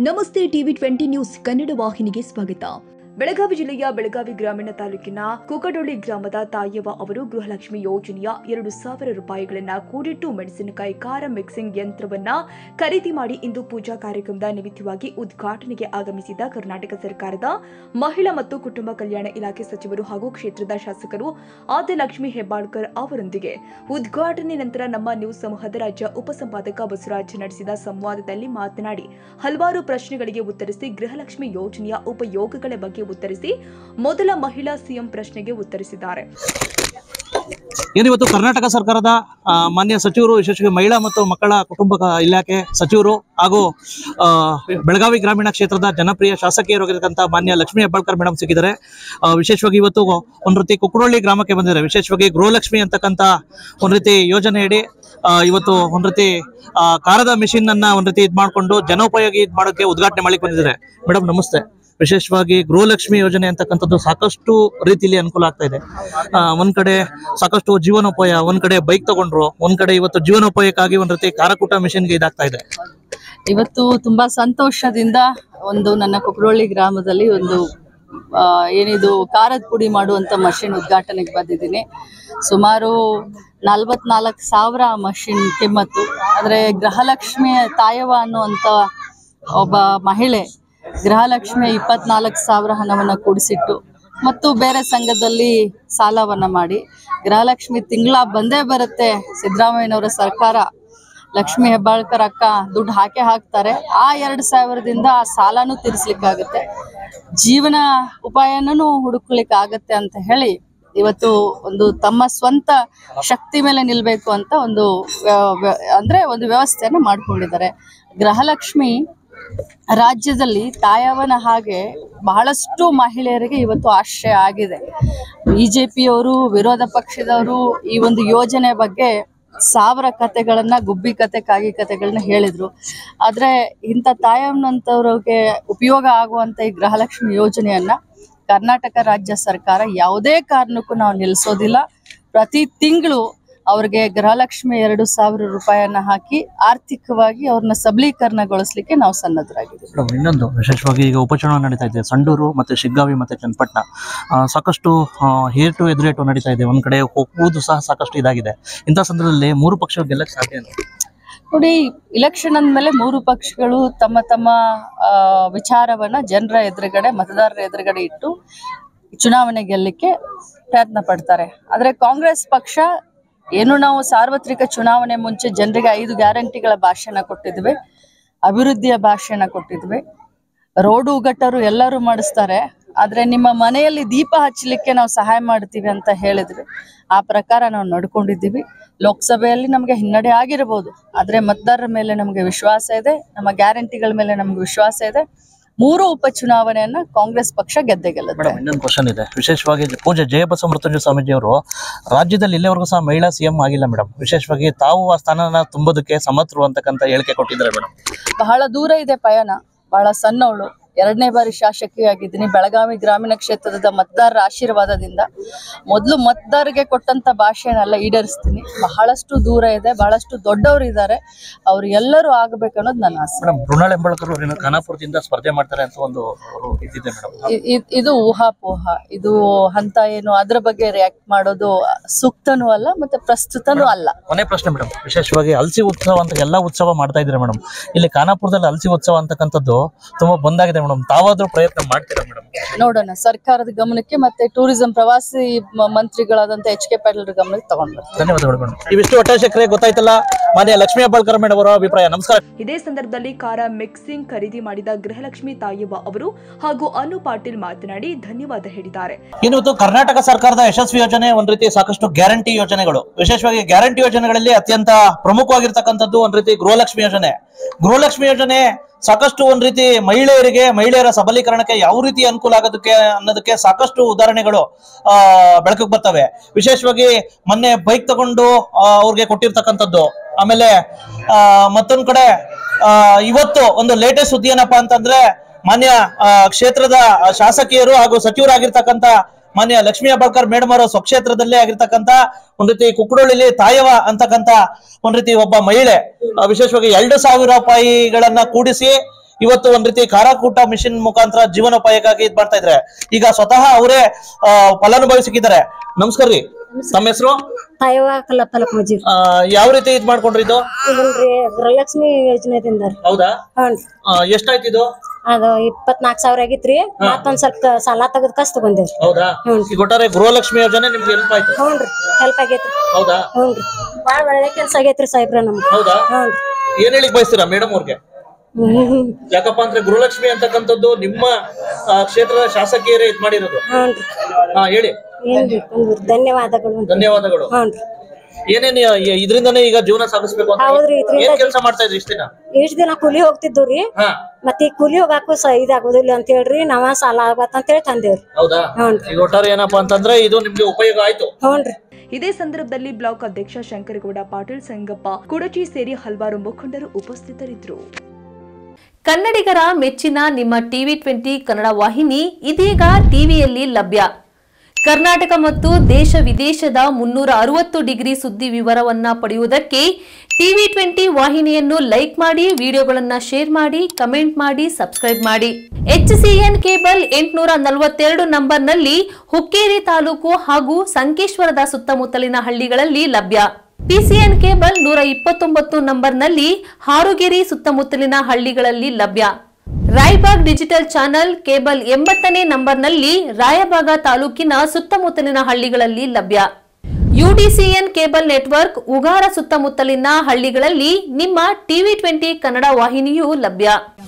ನಮಸ್ತೆ TV twenty news Kannada ವಾಹಿನಿಗೆ ಸ್ವಾಗತ ಬೆಳಗಾವಿ ಜಿಲ್ಲೆಯ ಬೆಳಗಾವಿ ಗ್ರಾಮೀಣ ತಾಲೂಕಿನ ಕುಕಡೊಳ್ಳಿ ಗ್ರಾಮದ ತಾಯವ್ವ ಅವರು ಗೃಹಲಕ್ಷ್ಮಿ ಯೋಜನೆಯ ಎರಡು ಸಾವಿರ ರೂಪಾಯಿಗಳನ್ನ ಕೂಡಿಟ್ಟು ಮೆಣಸಿನಕಾಯಿ ಖಾರ ಮಿಕ್ಸಿಂಗ್ ಯಂತ್ರವನ್ನ ಖರೀದಿ ಮಾಡಿ ಇಂದು ಪೂಜಾ ಕಾರ್ಯಕ್ರಮದ ನಿಮಿತ್ತವಾಗಿ ಉದ್ಘಾಟನೆಗೆ ಆಗಮಿಸಿದ ಕರ್ನಾಟಕ ಸರ್ಕಾರದ ಮಹಿಳಾ ಮತ್ತು ಕುಟುಂಬ ಕಲ್ಯಾಣ ಇಲಾಖೆ ಸಚಿವರು ಹಾಗೂ ಕ್ಷೇತ್ರದ ಶಾಸಕರು ಆದ ಲಕ್ಷ್ಮಿ ಹೆಬ್ಬಾಳ್ಕರ್ ಅವರೊಂದಿಗೆ ಉದ್ಘಾಟನೆ ನಂತರ ನಮ್ಮ ನ್ಯೂಸ್ ಸಮೂಹದ ರಾಜ್ಯ ಉಪಸಂಪಾದಕ ಬಸವರಾಜ್ ನಡೆಸಿದ ಸಂವಾದದಲ್ಲಿ ಮಾತನಾಡಿ ಹಲವಾರು ಪ್ರಶ್ನೆಗಳಿಗೆ ಉತ್ತರಿಸಿ ಗೃಹಲಕ್ಷ್ಮಿ ಯೋಜನೆಯ ಉಪಯೋಗಗಳ ಬಗ್ಗೆ ಉತ್ತರಿಸಿ ಮೊದಲ ಮಹಿಳಾ ಸಿಎಂ ಪ್ರಶ್ನೆಗೆ ಉತ್ತರಿಸಿದ್ದಾರೆ ಏನಿವತ್ತು ಕರ್ನಾಟಕ ಸರ್ಕಾರದ ಆ, ಮಾನ್ಯ ಸಚಿವರು ವಿಶೇಷವಾಗಿ ಮಹಿಳಾ ಮತ್ತು ಮಕ್ಕಳ ಕುಟುಂಬ ಕ- ಇಲಾಖೆ ಸಚಿವರು ಹಾಗೂ ಆ, ಬೆಳಗಾವಿ ಗ್ರಾಮೀಣ ಕ್ಷೇತ್ರದ ಜನಪ್ರಿಯ ಶಾಸಕಿಯರಾಗಿರ್ತಕ್ಕಂಥ ಮಾನ್ಯ ಲಕ್ಷ್ಮೀ ಹೆಬ್ಬಾಳ್ಕರ್ ಮೇಡಮ್ ಸಿಕ್ಕಿದ್ದಾರೆ ಆ, ವಿಶೇಷವಾಗಿ ಇವತ್ತು ಒಂದು ರೀತಿ ಕುಕ್ಕಡೊಳ್ಳಿ ಗ್ರಾಮಕ್ಕೆ ಬಂದಿದ್ದಾರೆ ವಿಶೇಷವಾಗಿ ಗೃಹಲಕ್ಷ್ಮಿ ಅಂತಕ್ಕಂಥ ಒಂದು ರೀತಿ ಯೋಜನೆಯಡಿ ಆ, ಇವತ್ತು ಒಂದು ರೀತಿ ಆ, ಖಾರದ ಮಿಷಿನ್ ಅನ್ನ ಒಂದು ರೀತಿ ಇದು ಮಾಡಿಕೊಂಡು ಜನೋಪಯೋಗಿ ಇದು ಮಾಡೋಕೆ ಉದ್ಘಾಟನೆ ಮಾಡ್ಲಿಕ್ಕೆ ಬಂದಿದ್ದಾರೆ ಮೇಡಮ್ ನಮಸ್ತೆ ವಿಶೇಷವಾಗಿ ಗೃಹಲಕ್ಷ್ಮಿ ಯೋಜನೆ ಅಂತಕ್ಕಂಥದ್ದು ಸಾಕಷ್ಟು ರೀತಿಯಲ್ಲಿ ಅನುಕೂಲ ಆಗ್ತಾ ಇದೆ ಆ, ಒಂದ್ ಕಡೆ ಸಾಕಷ್ಟು ಜೀವನೋಪಾಯ ಒಂದ್ ಕಡೆ ಬೈಕ್ ತಗೊಂಡ್ರು ಒಂದ್ ಕಡೆ ಇವತ್ತು ಜೀವನೋಪಾಯಕ್ಕಾಗಿ ಒಂದ್ ರೀತಿ ಖಾರಕೂಟ ಮಿಷನ್ಗೆ ಇದಾಗ್ತಾ ಇದೆ ಇವತ್ತು ತುಂಬಾ ಸಂತೋಷದಿಂದ ಒಂದು ನನ್ನ ಕೊಕ್ಕರೊಳ್ಳಿ ಗ್ರಾಮದಲ್ಲಿ ಒಂದು ಆ, ಏನಿದು ಖಾರದ ಪುಡಿ ಮಾಡುವಂತ ಮಷಿನ್ ಉದ್ಘಾಟನೆಗೆ ಬಂದಿದ್ದೀನಿ ಸುಮಾರು ನಲ್ವತ್ನಾಲ್ಕು ಸಾವಿರ ಮಷಿನ್ ಕಿಮ್ಮತ್ತು ಆದರೆ ಗೃಹಲಕ್ಷ್ಮಿ ತಾಯವ ಅನ್ನುವಂಥ ಒಬ್ಬ ಮಹಿಳೆ ಗೃಹಲಕ್ಷ್ಮಿ ಇಪ್ಪತ್ನಾಲ್ಕು ಸಾವಿರ ಹಣವನ್ನು ಕೂಡಿಸಿಟ್ಟು ಮತ್ತು ಬೇರೆ ಸಂಘದಲ್ಲಿ ಸಾಲವನ್ನ ಮಾಡಿ ಗೃಹಲಕ್ಷ್ಮಿ ತಿಂಗಳ ಬಂದೇ ಬರುತ್ತೆ ಸಿದ್ದರಾಮಯ್ಯನವರ ಸರ್ಕಾರ ಲಕ್ಷ್ಮಿ ಹೆಬ್ಬಾಳ್ಕರ್ ಅಕ್ಕ ದುಡ್ಡು ಹಾಕೇ ಹಾಕ್ತಾರೆ ಆ ಎರಡು ಸಾವಿರದಿಂದ ಆ ಸಾಲನೂ ತೀರಿಸ್ಲಿಕ್ಕಾಗತ್ತೆ ಜೀವನ ಉಪಾಯನೂ ಹುಡುಕ್ಲಿಕ್ಕೆ ಆಗತ್ತೆ ಅಂತ ಹೇಳಿ ಇವತ್ತು ಒಂದು ತಮ್ಮ ಸ್ವಂತ ಶಕ್ತಿ ಮೇಲೆ ನಿಲ್ಬೇಕು ಅಂತ ಒಂದು ವ್ಯ- ವ್ಯ- ಅಂದ್ರೆ ಒಂದು ವ್ಯವಸ್ಥೆಯನ್ನು ಮಾಡ್ಕೊಂಡಿದ್ದಾರೆ ಗೃಹಲಕ್ಷ್ಮಿ ರಾಜ್ಯದಲ್ಲಿ ತಾಯವನ ಹಾಗೆ ಬಹಳಷ್ಟು ಮಹಿಳೆಯರಿಗೆ ಇವತ್ತು ಆಶ್ರಯ ಆಗಿದೆ ಬಿಜೆಪಿಯವರು ವಿರೋಧ ಪಕ್ಷದವರು ಈ ಒಂದು ಯೋಜನೆ ಬಗ್ಗೆ ಸಾವಿರ ಕತೆಗಳನ್ನ ಗುಬ್ಬಿ ಕತೆ ಕಾಗಿ ಕತೆಗಳನ್ನ ಹೇಳಿದ್ರು ಆದ್ರೆ ಇಂಥ ತಾಯಮ್ಮನಂತವ್ರಿಗೆ ಉಪಯೋಗ ಆಗುವಂತ ಈ ಗೃಹಲಕ್ಷ್ಮಿ ಯೋಜನೆಯನ್ನ ಕರ್ನಾಟಕ ರಾಜ್ಯ ಸರ್ಕಾರ ಯಾವುದೇ ಕಾರಣಕ್ಕೂ ನಾವು ನಿಲ್ಲಿಸೋದಿಲ್ಲ ಪ್ರತಿ ತಿಂಗಳು ಅವ್ರಿಗೆ ಗೃಹಲಕ್ಷ್ಮಿ ಎರಡು ಸಾವಿರ ರೂಪಾಯಿಯನ್ನ ಹಾಕಿ ಆರ್ಥಿಕವಾಗಿ ಅವ್ರನ್ನ ಸಬಲೀಕರಣಗೊಳಿಸ್ಲಿಕ್ಕೆ ನಾವು ಸನ್ನದ್ಧರಾಗಿದ್ದೀವಿ ಮೇಡಮ್, ಇನ್ನೊಂದು ವಿಶೇಷವಾಗಿ ಈಗ ಉಪಚುನಾವಣೆ ನಡೀತಾ ಇದೆ ಸಂಡೂರು ಮತ್ತೆ ಶಿಗ್ಗಾವಿ ಮತ್ತೆ ಚನ್ನಪಟ್ಟಣ ಆ, ಸಾಕಷ್ಟು ಆ, ಏಟು ಎದುರೇಟು ನಡೀತಾ ಇದೆ ಒಂದ್ ಕಡೆ ಹೋಗುವುದು ಸಹ ಸಾಕಷ್ಟು ಇದಾಗಿದೆ ಇಂಥ ಸಂದರ್ಭದಲ್ಲಿ ಮೂರು ಪಕ್ಷ ಗೆಲ್ಲಕ್ಕೆ ಸಾಧ್ಯ ಇಲ್ಲ. ನೋಡಿ ಇಲೆಕ್ಷನ್ ಅಂದಮೇಲೆ ಮೂರು ಪಕ್ಷಗಳು ತಮ್ಮ ತಮ್ಮ ಆ, ವಿಚಾರವನ್ನ ಜನರ ಎದುರುಗಡೆ ಮತದಾರರ ಎದುರುಗಡೆ ಇಟ್ಟು ಚುನಾವಣೆ ಗೆಲ್ಲಕ್ಕೆ ಪ್ರಯತ್ನ ಪಡ್ತಾರೆ ಆದ್ರೆ ಕಾಂಗ್ರೆಸ್ ಪಕ್ಷ ಏನು ನಾವು ಸಾರ್ವತ್ರಿಕ ಚುನಾವಣೆ ಮುಂಚೆ ಜನರಿಗೆ ಐದು ಗ್ಯಾರಂಟಿಗಳ ಭಾಷಣ ಕೊಟ್ಟಿದ್ವಿ ಅಭಿವೃದ್ಧಿಯ ಭಾಷಣ ಕೊಟ್ಟಿದ್ವಿ ರೋಡು ಗಟ್ಟರು ಎಲ್ಲರೂ ಮಾಡಿಸ್ತಾರೆ ಆದ್ರೆ ನಿಮ್ಮ ಮನೆಯಲ್ಲಿ ದೀಪ ಹಚ್ಚಲಿಕ್ಕೆ ನಾವು ಸಹಾಯ ಮಾಡ್ತೀವಿ ಅಂತ ಹೇಳಿದ್ವಿ ಆ ಪ್ರಕಾರ ನಾವು ನಡ್ಕೊಂಡಿದ್ದೀವಿ ಲೋಕಸಭೆಯಲ್ಲಿ ನಮಗೆ ಹಿನ್ನಡೆ ಆಗಿರಬಹುದು ಆದ್ರೆ ಮತದಾರರ ಮೇಲೆ ನಮಗೆ ವಿಶ್ವಾಸ ಇದೆ ನಮ್ಮ ಗ್ಯಾರಂಟಿಗಳ ಮೇಲೆ ನಮ್ಗೆ ವಿಶ್ವಾಸ ಇದೆ ಮೂರು ಉಪಚುನಾವಣೆಯನ್ನ ಕಾಂಗ್ರೆಸ್ ಪಕ್ಷ ಗೆದ್ದೆ ಗೆಲ್ಲುತ್ತೆ ಮೇಡಮ್ ಇನ್ನೊಂದು ಕ್ವಶನ್ ಇದೆ ವಿಶೇಷವಾಗಿ ಪೂಜೆ ಜಯಬಸವ ಮೃತ್ಯುಂಜಯ ಸ್ವಾಮೀಜಿ ಅವರು ರಾಜ್ಯದಲ್ಲಿ ಇಲ್ಲಿವರೆಗೂ ಸಹ ಮಹಿಳಾ ಸಿಎಂ ಆಗಿಲ್ಲ ಮೇಡಮ್ ವಿಶೇಷವಾಗಿ ತಾವು ಆ ಸ್ಥಾನನ ತುಂಬೋದಕ್ಕೆ ಸಮರ್ಥರು ಅಂತಕ್ಕಂಥ ಹೇಳಿಕೆ ಕೊಟ್ಟಿದ್ದಾರೆ ಮೇಡಮ್ ಬಹಳ ದೂರ ಇದೆ ಪಯಣ ಬಹಳ ಸಣ್ಣವಳು ಎರಡನೇ ಬಾರಿ ಶಾಸಕಿಯಾಗಿದ್ದೀನಿ ಬೆಳಗಾವಿ ಗ್ರಾಮೀಣ ಕ್ಷೇತ್ರದ ಮತದಾರರ ಆಶೀರ್ವಾದದಿಂದ ಮೊದಲು ಮತದಾರರಿಗೆ ಕೊಟ್ಟಂತ ಭಾಷೆನೆಲ್ಲ ಈಡೇರಿಸ್ತೀನಿ ಬಹಳಷ್ಟು ದೂರ ಇದೆ ಬಹಳಷ್ಟು ದೊಡ್ಡವರು ಇದ್ದಾರೆ ಅವ್ರು ಎಲ್ಲರೂ ಆಗ್ಬೇಕನ್ನೋದು ನನ್ನ ಆಸೆ ಮೇಡಮ್ ಮೃಣಾಲ್ ಹೆಬ್ಬಾಳ್ಕರ್ ಅವರು ಖಾನಾಪುರದಿಂದ ಸ್ಪರ್ಧೆ ಮಾಡ್ತಾರೆ ಅಂತ ಒಂದು ಅವರು ಇದಿದೆ ಮೇಡಮ್ ಇ- ಇ- ಇದು ಊಹಾಪೋಹ ಇದು ಹಂತ ಏನು ಅದ್ರ ಬಗ್ಗೆ ರಿಯಾಕ್ಟ್ ಮಾಡೋದು ಸೂಕ್ತನೂ ಅಲ್ಲ ಮತ್ತೆ ಪ್ರಸ್ತುತನೂ ಅಲ್ಲ ಕೊನೆ ಪ್ರಶ್ನೆ ಮೇಡಮ್ ವಿಶೇಷವಾಗಿ ಹಲಸಿ ಉತ್ಸವ ಅಂತ ಎಲ್ಲಾ ಉತ್ಸವ ಮಾಡ್ತಾ ಇದ್ರೆ ಮೇಡಮ್ ಇಲ್ಲಿ ಖಾನಾಪುರದಲ್ಲಿ ಹಲಸಿ ಉತ್ಸವ ಅಂತಕ್ಕಂಥದ್ದು ತುಂಬಾ ಬಂದಾಗಿದೆ ಮೇಡಮ್ ತಾವಾದ್ರೂ ಪ್ರಯತ್ನ ಮಾಡ್ತೀರಾ ಮೇಡಮ್ ನೋಡೋಣ ಸರ್ಕಾರದ ಗಮನಕ್ಕೆ ಮತ್ತೆ ಟೂರಿಸಂ ಪ್ರವಾಸಿ ಮ- ಮಂತ್ರಿಗಳಾದಂತ ಎಚ್ ಕೆ ಪಾಟೀಲ್ ಗಮನಕ್ಕೆ ತಗೊಂಡ್ ಬರ್ತೀನಿ ಧನ್ಯವಾದಗಳು ಮೇಡಮ್ ಇವಿಷ್ಟು ಒಟ್ಟಾಶಕರೇ ಗೊತ್ತಾಯ್ತಲ್ಲ ಮಾನ್ಯ ಲಕ್ಷ್ಮೀ ಹೆಬ್ಬಾಳ್ಕರ್ ಮೇಡಮ್ ಅವರ ಅಭಿಪ್ರಾಯ ನಮಸ್ಕಾರ ಇದೇ ಸಂದರ್ಭದಲ್ಲಿ ಕಾರ ಮಿಕ್ಸಿಂಗ್ ಖರೀದಿ ಮಾಡಿದ ಗೃಹಲಕ್ಷ್ಮಿ ತಾಯವ್ವ ಅವರು ಹಾಗೂ ಅನು ಪಾಟೀಲ್ ಮಾತನಾಡಿ ಧನ್ಯವಾದ ಹೇಳಿದ್ದಾರೆ ಇವತ್ತು ಕರ್ನಾಟಕ ಸರ್ಕಾರದ ಯಶಸ್ವಿ ಯೋಜನೆ ಒಂದ್ ರೀತಿ ಸಾಕಷ್ಟು ಗ್ಯಾರಂಟಿ ಯೋಜನೆಗಳು ವಿಶೇಷವಾಗಿ ಗ್ಯಾರಂಟಿ ಯೋಜನೆಗಳಲ್ಲಿ ಅತ್ಯಂತ ಪ್ರಮುಖವಾಗಿರ್ತಕ್ಕಂಥದ್ದು ಒಂದ್ ರೀತಿ ಗೃಹಲಕ್ಷ್ಮಿ ಯೋಜನೆ ಗೃಹಲಕ್ಷ್ಮಿ ಯೋಜನೆ ಸಾಕಷ್ಟು ಒಂದ್ ರೀತಿ ಮಹಿಳೆಯರಿಗೆ ಮಹಿಳೆಯರ ಸಬಲೀಕರಣಕ್ಕೆ ಯಾವ ರೀತಿ ಅನುಕೂಲ ಆಗೋದಕ್ಕೆ ಅನ್ನೋದಕ್ಕೆ ಸಾಕಷ್ಟು ಉದಾಹರಣೆಗಳು ಆ ಬೆಳಕಿಗೆ ಬರ್ತವೆ ವಿಶೇಷವಾಗಿ ಮೊನ್ನೆ ಬೈಕ್ ತಗೊಂಡು ಆ, ಅವ್ರಿಗೆ ಕೊಟ್ಟಿರ್ತಕ್ಕಂಥದ್ದು ಆಮೇಲೆ ಆ ಮತ್ತೊಂದ್ ಕಡೆ ಆ ಇವತ್ತು ಒಂದು ಲೇಟೆಸ್ಟ್ ಸುದ್ದಿ ಏನಪ್ಪಾ ಅಂತಂದ್ರೆ ಮಾನ್ಯ ಆ, ಕ್ಷೇತ್ರದ ಶಾಸಕಿಯರು ಹಾಗೂ ಸಚಿವರಾಗಿರ್ತಕ್ಕಂಥ ಮಾನ್ಯ ಲಕ್ಷ್ಮೀ ಹೆಬ್ಬಾಳ್ಕರ್ ಮೇಡಮ್ ಅವರ ಸ್ವಕ್ಷೇತ್ರದಲ್ಲೇ ಆಗಿರ್ತಕ್ಕಂಥ ಒಂದ್ ರೀತಿ ಕುಕ್ಕಡೋಳಿಲಿ ತಾಯವ ಅಂತಕ್ಕಂಥ ಒಂದ್ ರೀತಿ ಒಬ್ಬ ಮಹಿಳೆ ಆ, ವಿಶೇಷವಾಗಿ ಎರಡು ಸಾವಿರ ರೂಪಾಯಿಗಳನ್ನ ಕೂಡಿಸಿ ಇವತ್ತು ಒಂದ್ ರೀತಿ ಖಾರಾಕೂಟ ಮಿಷಿನ್ ಮುಖಾಂತರ ಜೀವನೋಪಾಯಕ್ಕಾಗಿ ಇದ್ ಮಾಡ್ತಾ ಇದ್ರೆ ಈಗ ಸ್ವತಃ ಅವರೇ ಫಲಾನುಭವಿ ಸಿಕ್ಕಿದ್ದಾರೆ ನಮಸ್ಕಾರ ರೀ ತಮ್ಮ ಹೆಸರು ತಾಯವ್ವ ಕಲ್ಲಪ್ಪಲಕ್ ಮಜೀರ್ ಯಾವ ರೀತಿ ಇದ್ ಮಾಡ್ಕೊಂಡ್ರಿ ಇದು ಇದನ್ರಿ ಗೃಹಲಕ್ಷ್ಮಿ ಯೋಜನೆದಿಂದ ರೀ ಹೌದಾ ಹ್ಞೂ ಆ, ಎಷ್ಟಾಯ್ತು ಇದು ಅದು ಇಪ್ಪತ್ನಾಲ್ಕು ಸಾವಿರ ಆಗಿತ್ರಿ ಮತ್ತೊಂದ್ ಸ್ವಲ್ಪ ಸಾಲ ತೆಗೆದ್ ಕಸ್ ತಗೊಂಡೇವ್ರಿ ಹೌದಾ ಹ್ಞೂನ್ರಿ. ಈಗ ಒಟ್ಟಾರೆ ಗೃಹಲಕ್ಷ್ಮಿ ಯೋಜನೆ ನಿಮ್ಗೆ ಹೆಲ್ಪ್ ಆಯ್ತು ಹ್ಞೂನ್ರಿ ಹೆಲ್ಪ್ ಆಗೈತ್ರಿ ಹೌದಾ ಹ್ಞೂನ್ರಿ ಭಾಳ ಒಳ್ಳೆ ಕೆಲ್ಸ ಆಗೈತ್ರಿ ಸಾಹೇಬ್ರ ನಮ್ಗೆ ಹೌದಾ ಹ್ಞೂನ್ರಿ ಏನ್ ಹೇಳಿಕ್ ಬಯಸ್ತೀರಾ ಮೇಡಮ್ ಅವ್ರಿಗೆ ಹ್ಮ್ ಯಾಕಪ್ಪ ಅಂದ್ರೆ ಗೃಹಲಕ್ಷ್ಮಿ ಅಂತಕ್ಕಂಥದ್ದು ನಿಮ್ಮ ಆ, ಕ್ಷೇತ್ರದ ಶಾಸಕಿಯರೇ ಇದ್ ಮಾಡಿರೋದು ಹ್ಞೂನ್ರಿ ಹಾ ಹೇಳಿ ಏನ್ರಿ ಕುಂದ್ರಿ ಧನ್ಯವಾದಗಳು ಅಂತ ಧನ್ಯವಾದಗಳು ಹ್ಞೂನ್ರಿ ಏನೇನ್ ಇ- ಇದ್ರಿಂದಾನೇ ಈಗ ಜೀವನ ಸಾಗಿಸ್ಬೇಕು ಅಂತ ಹೌದ್ರಿ, ಇದ್ರಿಂದ ಏನ್ ಕೆಲಸ ಮಾಡ್ತಾ ಇದ್ರಿ ಇಷ್ಟ ದಿನ ಇಷ್ಟ್ ದಿನ ಕೂಲಿ ಹೋಗ್ತಿದ್ವು ರೀ ಹಾ ಮತ್ತೆ ಈ ಕೂಲಿ ಹೋಗಾಕು ಸ ಇದಾಗೋದಿಲ್ಲ ಅಂತ ಹೇಳ್ರಿ ನಾವ ಸಾಲ ಆಗತ್ತ ಅಂತ ಹೇಳಿ ತಂದೇವ್ರಿ ಹೌದಾ ಹ್ಞೂನ್ರಿ ಈಗ ಒಟ್ಟಾರೆ ಏನಪ್ಪಾ ಅಂತಂದ್ರೆ ಇದು ನಿಮ್ಗೆ ಉಪಯೋಗ ಆಯ್ತು ಹ್ಞೂನ್ರಿ ಇದೇ ಸಂದರ್ಭದಲ್ಲಿ ಬ್ಲಾಕ್ ಅಧ್ಯಕ್ಷ ಶಂಕರಗೌಡ ಪಾಟೀಲ್ ಸಂಗಪ್ಪ ಕುಡಚಿ ಸೇರಿ ಹಲವಾರು ಮುಖಂಡರು ಉಪಸ್ಥಿತರಿದ್ದರು ಕನ್ನಡಿಗರ ಮೆಚ್ಚಿನ ನಿಮ್ಮ ಟಿವಿ ಟ್ವೆಂಟಿ ಕನ್ನಡ ವಾಹಿನಿ ಇದೀಗ ಟಿವಿಯಲ್ಲಿ ಲಭ್ಯ ಕರ್ನಾಟಕ ಮತ್ತು ದೇಶ ವಿದೇಶದ ಮುನ್ನೂರ ಅರವತ್ತು ಡಿಗ್ರಿ ಸುದ್ದಿ ವಿವರವನ್ನ ಪಡೆಯುವುದಕ್ಕೆ ಟಿವಿ ಟ್ವೆಂಟಿ ವಾಹಿನಿಯನ್ನು ಲೈಕ್ ಮಾಡಿ ವಿಡಿಯೋಗಳನ್ನ ಶೇರ್ ಮಾಡಿ ಕಮೆಂಟ್ ಮಾಡಿ ಸಬ್ಸ್ಕ್ರೈಬ್ ಮಾಡಿ ಎಚ್ಸಿಎನ್ ಕೇಬಲ್ ಎಂಟುನೂರ ನಲವತ್ತೆರಡು ನಂಬರ್ನಲ್ಲಿ ಹುಕ್ಕೇರಿ ತಾಲೂಕು ಹಾಗೂ ಸಂಕೇಶ್ವರದ ಸುತ್ತಮುತ್ತಲಿನ ಹಳ್ಳಿಗಳಲ್ಲಿ ಲಭ್ಯ ಪಿಸಿಎನ್ ಕೇಬಲ್ ನೂರ ಇಪ್ಪತ್ತೊಂಬತ್ತು ನಂಬರ್ನಲ್ಲಿ ಹಾರುಗೆರೆ ಸುತ್ತಮುತ್ತಲಿನ ಹಳ್ಳಿಗಳಲ್ಲಿ ಲಭ್ಯ ರಾಯಬಾಗ್ ಡಿಜಿಟಲ್ ಚಾನೆಲ್ ಕೇಬಲ್ ಎಂಬತ್ತನೇ ನಂಬರ್ನಲ್ಲಿ ರಾಯಬಾಗ ತಾಲೂಕಿನ ಸುತ್ತಮುತ್ತಲಿನ ಹಳ್ಳಿಗಳಲ್ಲಿ ಲಭ್ಯ ಯುಡಿಸಿಎನ್ ಕೇಬಲ್ ನೆಟ್ವರ್ಕ್ ಉಗಾರ ಸುತ್ತಮುತ್ತಲಿನ ಹಳ್ಳಿಗಳಲ್ಲಿ ನಿಮ್ಮ ಟಿವಿ ಟ್ವೆಂಟಿ ಕನ್ನಡ ವಾಹಿನಿಯೂ ಲಭ್ಯ